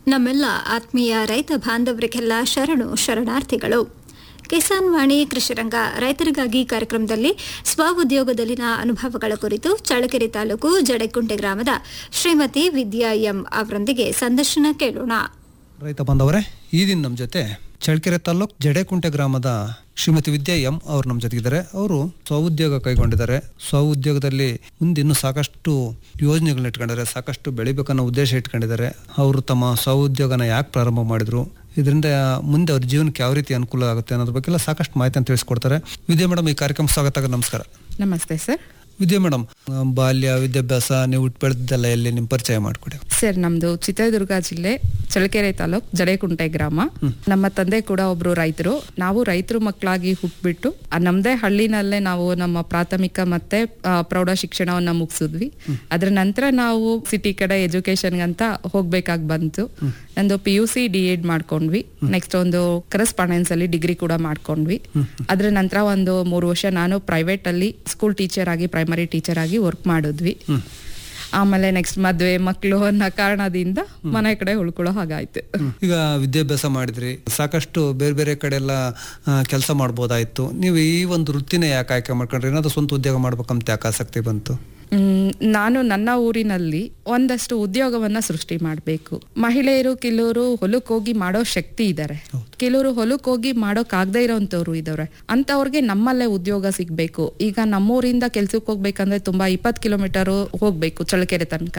ನಮ್ಮೆಲ್ಲ ಆತ್ಮೀಯ ರೈತ ಬಾಂಧವರಿಗೆಲ್ಲ ಶರಣು ಶರಣಾರ್ಥಿಗಳು ಕಿಸಾನ್ ವಾಣಿ ಕೃಷಿರಂಗ ರೈತರಿಗಾಗಿ ಕಾರ್ಯಕ್ರಮದಲ್ಲಿ ಸ್ವಉದ್ಯೋಗದಲ್ಲಿನ ಅನುಭವಗಳ ಕುರಿತು ಚಳ್ಳಕೆರೆ ತಾಲೂಕು ಜಡೆಕುಂಟೆ ಗ್ರಾಮದ ಶ್ರೀಮತಿ ವಿದ್ಯಾ ಎಂ ಅವರೊಂದಿಗೆ ಸಂದರ್ಶನ ಕೇಳೋಣ ರೈತ ಬಾಂಧವರೇ ಈ ದಿನ ನಮ್ಮ ಜೊತೆ ಚಳ್ಳಕೆರೆ ತಾಲೂಕ್ ಜಡೆಕುಂಟೆ ಗ್ರಾಮದ ಶ್ರೀಮತಿ ವಿದ್ಯಾ ಎಂ ಅವ್ರು ನಮ್ಮ ಜೊತೆಗಿದ್ದಾರೆ ಅವರು ಸ್ವಉದ್ಯೋಗ ಕೈಗೊಂಡಿದ್ದಾರೆ ಸ್ವಉದ್ಯೋಗದಲ್ಲಿ ಮುಂದೆ ಇನ್ನೂ ಸಾಕಷ್ಟು ಯೋಜನೆಗಳನ್ನ ಇಟ್ಕೊಂಡಿದ್ದಾರೆ ಸಾಕಷ್ಟು ಬೆಳಿಬೇಕನ್ನೋ ಉದ್ದೇಶ ಇಟ್ಕೊಂಡಿದ್ದಾರೆ ಅವರು ತಮ್ಮ ಸ್ವಉದ್ಯೋಗನ ಯಾಕೆ ಪ್ರಾರಂಭ ಮಾಡಿದ್ರು ಇದರಿಂದ ಮುಂದೆ ಅವ್ರ ಜೀವನಕ್ಕೆ ಯಾವ ರೀತಿ ಅನುಕೂಲ ಆಗುತ್ತೆ ಅನ್ನೋದ್ರ ಬಗ್ಗೆ ಎಲ್ಲ ಸಾಕಷ್ಟು ಮಾಹಿತಿಯನ್ನು ತಿಳಿಸ್ಕೊಡ್ತಾರೆ ವಿದ್ಯಾ ಮೇಡಮ್ ಈ ಕಾರ್ಯಕ್ರಮ ಸ್ವಾಗತ ನಮಸ್ಕಾರ ನಮಸ್ತೆ ಸರ್ ವಿದ್ಯಾ ಮೇಡಮ್ ಬಾಲ್ಯ ವಿದ್ಯಾಭ್ಯಾಸ ನೀವು ಹುಟ್ಟು ಬೆಳೆದಿದ್ದೆಲ್ಲ ಎಲ್ಲಿ ನಿಮ್ಮ ಪರಿಚಯ ಮಾಡಿಕೊಡಿ ಸರ್ ನಮ್ದು ಚಿತ್ರದುರ್ಗ ಜಿಲ್ಲೆ ಚಳ್ಳಕೆರೆ ತಾಲೂಕ್ ಜಡೆಕುಂಟೆ ಗ್ರಾಮ ನಮ್ಮ ತಂದೆ ಕೂಡ ಒಬ್ರು ರೈತರು ನಾವು ರೈತರು ಮಕ್ಕಳಾಗಿ ಹುಟ್ಬಿಟ್ಟು ಆ ನಮ್ದೇ ಹಳ್ಳಿನಲ್ಲೇ ನಾವು ನಮ್ಮ ಪ್ರಾಥಮಿಕ ಮತ್ತೆ ಆ, ಪ್ರೌಢ ಶಿಕ್ಷಣವನ್ನ ಮುಗಿಸಿದ್ವಿ ಅದ್ರ ನಂತರ ನಾವು ಸಿಟಿ ಕಡೆ ಎಜುಕೇಶನ್ ಅಂತ ಹೋಗ್ಬೇಕಾಗಿ ಬಂತು ನಂದು P U C D Ed ಮಾಡ್ಕೊಂಡ್ವಿ ನೆಕ್ಸ್ಟ್ ಒಂದು ಕರೆಸ್ಪಾಂಡೆನ್ಸ್ ಅಲ್ಲಿ ಡಿಗ್ರಿ ಕೂಡ ಮಾಡ್ಕೊಂಡ್ವಿ ಅದ್ರ ನಂತರ ಒಂದು ಮೂರು ವರ್ಷ ನಾನು ಪ್ರೈವೇಟ್ ಅಲ್ಲಿ ಸ್ಕೂಲ್ ಟೀಚರ್ ಆಗಿ ಪ್ರೈಮರಿ ಟೀಚರ್ ಆಗಿ ವರ್ಕ್ ಮಾಡಿದ್ವಿ ಆಮೇಲೆ ನೆಕ್ಸ್ಟ್ ಮದ್ವೆ ಮಕ್ಕಳು ಅನ್ನೋ ಕಾರಣದಿಂದ ಮನೆ ಕಡೆ ಉಳ್ಕೊಳ್ಳೋ ಹಾಗಾಯ್ತು ಈಗ ವಿದ್ಯಾಭ್ಯಾಸ ಮಾಡಿದ್ರಿ ಸಾಕಷ್ಟು ಬೇರೆ ಬೇರೆ ಕಡೆ ಎಲ್ಲ ಕೆಲಸ ಮಾಡ್ಬೋದಾಯ್ತು ನೀವು ಈ ಒಂದು ವೃತ್ತಿನ ಯಾಕೆ ಆಯ್ಕೆ ಮಾಡ್ಕೊಂಡ್ರಿ ಏನಾದ್ರು ಸ್ವಂತ ಉದ್ಯೋಗ ಮಾಡ್ಬೇಕಂತ ಯಾಕೆ ಆಸಕ್ತಿ ಬಂತು ಮ್, ನಾನು ನನ್ನ ಊರಿನಲ್ಲಿ ಒಂದಷ್ಟು ಉದ್ಯೋಗವನ್ನ ಸೃಷ್ಟಿ ಮಾಡಬೇಕು ಮಹಿಳೆಯರು ಕೆಲವರು ಹೊಲಕ್ಕೆ ಹೋಗಿ ಮಾಡೋ ಶಕ್ತಿ ಇದ್ದಾರೆ ಕೆಲವರು ಹೊಲಕ್ಕೆ ಹೋಗಿ ಮಾಡೋಕ್ಕಾಗದೇ ಇರೋಂಥವ್ರು ಇದಾರೆ ಅಂತವ್ರಿಗೆ ನಮ್ಮಲ್ಲೇ ಉದ್ಯೋಗ ಸಿಗ್ಬೇಕು ಈಗ ನಮ್ಮೂರಿಂದ ಕೆಲ್ಸಕ್ಕೆ ಹೋಗ್ಬೇಕಂದ್ರೆ ತುಂಬಾ ಇಪ್ಪತ್ತು ಕಿಲೋಮೀಟರ್ ಹೋಗ್ಬೇಕು ಚಳ್ಳಕೆರೆ ತನಕ